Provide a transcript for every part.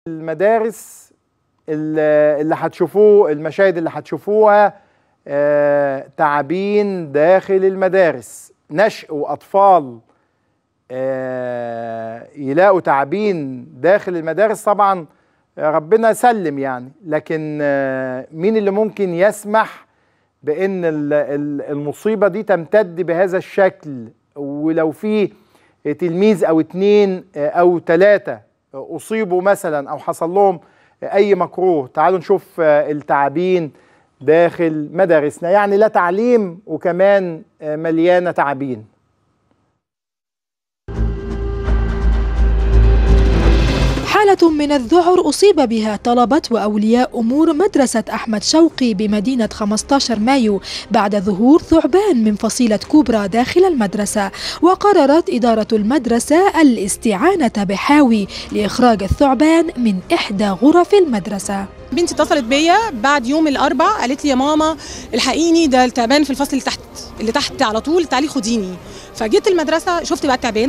المدارس اللي اللي هتشوفوه المشاهد اللي هتشوفوها آه، تعابين داخل المدارس نشء واطفال آه، يلاقوا تعابين داخل المدارس طبعا ربنا سلم يعني لكن آه، مين اللي ممكن يسمح بان ال- ال- المصيبه دي تمتد بهذا الشكل ولو في تلميذ او اتنين آه، او ثلاثه اصيبوا مثلا او حصل لهم اي مكروه تعالوا نشوف آه، التعابين داخل مدارسنا يعني لا تعليم وكمان آه، مليانه تعابين حالة من الذعر أصيب بها طلبة وأولياء أمور مدرسة أحمد شوقي بمدينة 15 مايو بعد ظهور ثعبان من فصيلة كوبرا داخل المدرسة وقررت إدارة المدرسة الاستعانة بحاوي لإخراج الثعبان من إحدى غرف المدرسة بنتي اتصلت بيا بعد يوم الاربع قالت لي يا ماما الحقيني ده التعبان في الفصل اللي تحت اللي تحت على طول تعالي خديني فجيت المدرسه شفت بقى التعبان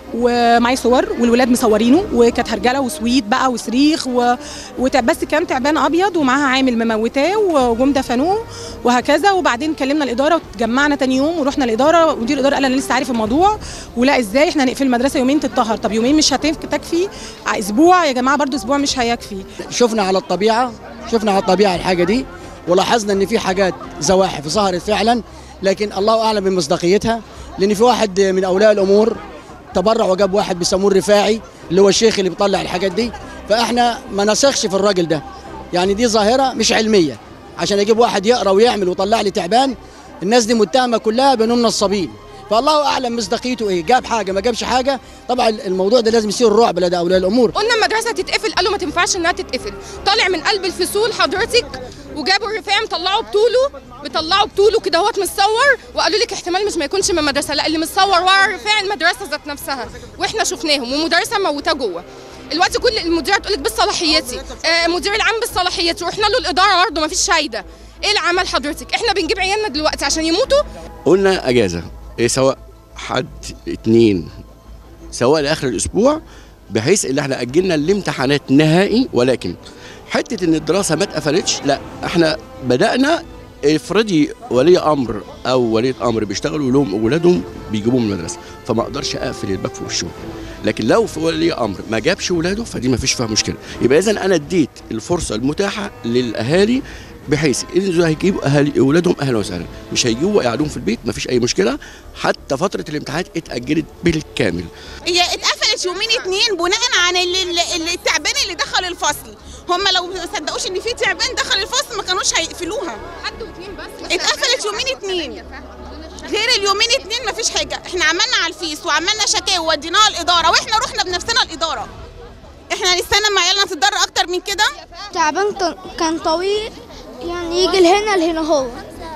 ومعي صور والولاد مصورينه وكانت هرجله وسويت بقى وصريخ و... وتع- بس كان تعبان ابيض ومعاها عامل مموتاه وجم دفنوه وهكذا وبعدين كلمنا الاداره واتجمعنا تاني يوم ورحنا الاداره مدير الاداره قال انا لسه عارف الموضوع ولا ازاي احنا هنقفل المدرسه يومين تتطهر طب يومين مش هتكفي اسبوع يا جماعه برضو اسبوع مش هيكفي شفنا على الطبيعه شفنا على الطبيعه الحاجه دي ولاحظنا ان في حاجات زواحف ظهرت فعلا لكن الله اعلم بمصداقيتها لان في واحد من اولياء الامور تبرع وجاب واحد بيسموه الرفاعي اللي هو الشيخ اللي بيطلع الحاجات دي فاحنا ما نثقش في الراجل ده يعني دي ظاهره مش علميه عشان اجيب واحد يقرا ويعمل ويطلع لي تعبان الناس دي متهمه كلها بانهم نصابين فالله اعلم مصداقيته ايه جاب حاجه ما جابش حاجه طبعا الموضوع ده لازم يصير رعب لدى اولياء الامور قلنا المدرسه تتقفل قالوا ما تنفعش انها تتقفل طالع من قلب الفصول حضرتك وجابوا الرفاعي مطلعوا بطوله بيطلعوا بطوله كده هوت متصور وقالوا لك احتمال مش ما يكونش من المدرسه لا اللي متصور ورا الرفاعي المدرسه ذات نفسها واحنا شفناهم ومدرسه موتاه جوه الوقت كل المديره تقول لك بالصلاحيتي آه مدير العام بالصلاحيتي ورحنا له الاداره برضه ما فيش شايده ايه العمل حضرتك احنا بنجيب عيالنا دلوقتي عشان يموتوا قلنا اجازه إيه سواء حد اتنين سواء لاخر الاسبوع بحيث ان احنا اجلنا الامتحانات نهائي ولكن حته ان الدراسه ما اتقفلتش لا احنا بدانا افرضي ولي امر او وليه امر بيشتغلوا لهم اولادهم بيجيبوهم من المدرسه فما اقدرش اقفل الباب في وشهم لكن لو في ولي امر ما جابش ولاده فدي ما فيش فيها مشكله يبقى اذا انا اديت الفرصه المتاحه للاهالي بحيث ان هيجيبوا اهالي اولادهم اهلا وسهلا مش هيجيبوا يقعدون في البيت مفيش اي مشكله حتى فتره الامتحانات اتاجلت بالكامل هي اتقفلت يومين اتنين بناء عن ال- ال- التعبان اللي دخل الفصل هم لو ما صدقوش ان في تعبان دخل الفصل ما كانوش هيقفلوها حد واثنين بس اتقفلت يومين اتنين غير اليومين اتنين ما فيش حاجه احنا عملنا على الفيس وعملنا شكاوي وديناها الاداره واحنا رحنا بنفسنا الاداره احنا هنستنى ما عيالنا تتضرر اكتر من كده تعبان كان- كان طويل يعني يجي لهنا لهنا هو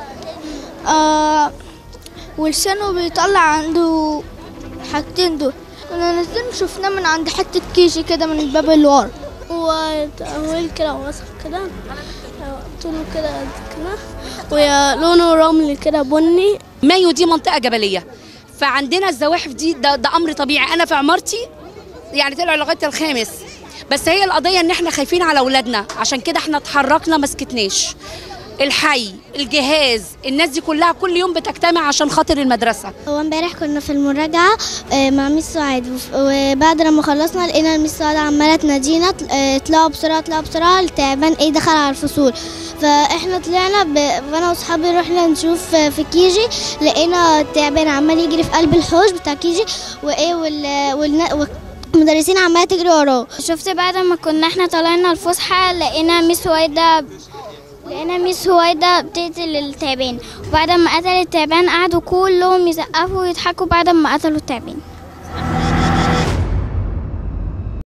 آه ولسانه بيطلع عنده حاجتين دول كنا نازلين شفناه من عند حتة كيجي كده من الباب اللي ورا وطويل كده ووسخ كده طوله كده قد كده ولونه رمل كده بني مايو دي منطقة جبلية فعندنا الزواحف دي ده, ده أمر طبيعي أنا في عمارتي يعني طلعوا لغاية الخامس بس هي القضية إن إحنا خايفين على أولادنا عشان كده إحنا اتحركنا ما سكتناش الحي الجهاز الناس دي كلها كل يوم بتجتمع عشان خاطر المدرسة هو امبارح كنا في المراجعة آه، مع ميس سعاد وف- وبعد لما خلصنا لقينا الميس سعاد عمالة تنادينا طل- آه، اطلعوا بسرعة اطلعوا بسرعة التعبان ايه دخل على الفصول فاحنا طلعنا ب... وانا واصحابي رحنا نشوف آه، في كيجي لقينا التعبان عمال يجري في قلب الحوش بتاع كيجي وايه وال... والنا... المدرسين عمالة تجري وراه شفت بعد ما كنا احنا طالعين الفسحة لقينا ميس هويدا لقينا ميس هويدا بتقتل التعبان وبعد ما قتل التعبان قعدوا كلهم يسقفوا ويضحكوا بعد ما قتلوا التعبان